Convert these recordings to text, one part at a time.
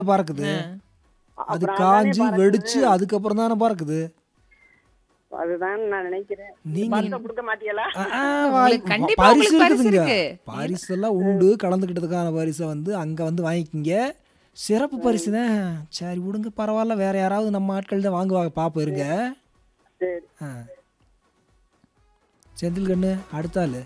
பறக்குது அது அப்புறம் காஞ்சி அதானே பறக்குது. வெடிச்சு அதுக்கப்புறம் தானே பறக்குது அதுதான் நான் நினைக்கிறேன் நீங்க- பரிசை கொடுக்க மாட்டீங்களா ஆ, ஆ, வாய்- உங்களுக்கு கண்டிப்பா பரிசு உங்களுக்கு பரிசு இருக்குதுங்க இருக்கு. பரிசு எல்லாம் உண்டு கலந்துக்கிட்டதுக்கான பரிசை வந்து அங்க வந்து வாங்கிக்கிங்க சிறப்பு பரிசு தான் சரி விடுங்க பரவாயில்ல வேற யாராவது நம்ம ஆட்கள் தான் வாங்குவாங்க பாப்போம் இருங்க சரி ஆ. செந்தில் கண்ணு அடுத்த ஆளு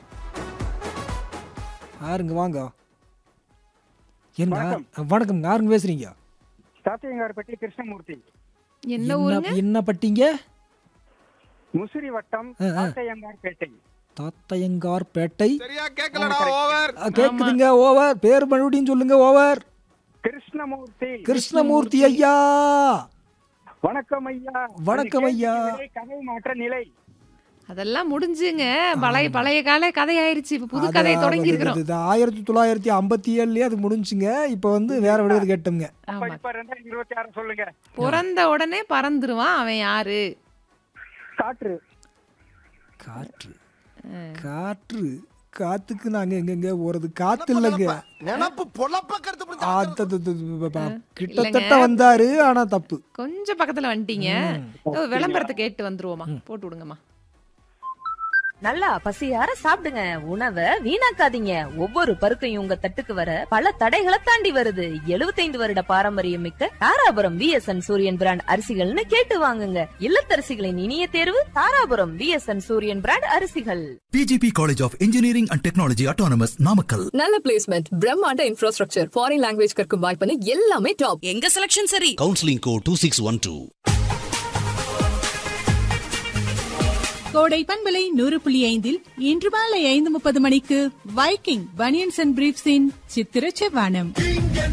யாருங்க வாங்க என்ன வணக்கம் யாருங்க பேசுறீங்க சாத்தியங்கார்பட்டி கிருஷ்ணமூர்த்தி என்ன ஊருங்க என்ன என்ன பட்டிங்க முசிறி வட்டம் ஆ, ஆ. சாத்தையங்கார்பேட்டை தாத்தையங்கார் பேட்டை சரியா கேட்கலடா ஓவர் ஆ, கேக்குதுங்க ஓவர் பேர் மறுபடியும் சொல்லுங்க ஓவர் கிருஷ்ணமூர்த்தி கிருஷ்ணமூர்த்தி ஐயா வணக்கம் ஐயா வணக்கம் ஐயா. நிலை, கதை மாற்ற நிலை அதெல்லாம் முடிஞ்சுங்க பழைய பழைய கால கதை ஆயிருச்சு இப்ப புது கதையை தொடங்கி இருக்கிறோம் இது ஆயிரத்தி தொள்ளாயிரத்தி ஐம்பத்தி ஏழுலயே அது முடிஞ்சுங்க இப்ப வந்து வேற விடுறது கேட்டோங்க அப்ப ஆமா இப்ப ரெண்டாயிரத்தி இருபத்தி ஆறு சொல்லுங்க பிறந்த உடனே பறந்துருவான் அவன் யாரு காற்று காற்று காற்று காத்துக்கு நாங்க எங்கெங்க போறது காத்து இல்லைங்க நினப்பு பொழப்ப கருத்து புரிஞ்சு ஆ, த- த- த- ப- ப- கிட்டத்தட்ட வந்தாரு ஆனா தப்பு கொஞ்சம் பக்கத்துல வந்துட்டீங்க ஓ, விளம்பரத்தை கேட்டு வந்துருவோமா போட்டு விடுங்கம்மா நல்லா பசியார சாப்பிடுங்க உணவை வீணாக்காதீங்க ஒவ்வொரு பருக்கையும் உங்க தட்டுக்கு வர பல தடைகளை தாண்டி வருது 75 வருட பாரம்பரியம் மிக்க தாராபுரம் விஎஸ்என் சூரியன் பிராண்ட் அரிசிகள்னு கேட்டு வாங்குங்க இல்லத்தரசிகளின் இனிய தேர்வு தாராபுரம் விஎஸ்என் சூரியன் பிராண்ட் அரிசிகள் PGP College of Engineering and Technology Autonomous Namakkal. நல்ல பிளேஸ்மெண்ட் பிரம்மாண்ட இன்ஃப்ராஸ்ட்ரக்சர் ஃபாரின் லாங்குவேஜ் கற்கும் வாய்ப்புன்னு எல்லாமே டாப் எங்க செலக்ஷன் சரி counselling code two six one two Kodai பண்பலை நூறு புள்ளி ஐந்தில் இன்று மாலை ஐந்து முப்பது மணிக்கு வைக்கிங் பனியன்ஸ் அண்ட் பிரீப்ஸின் சித்திர செவ்வானம்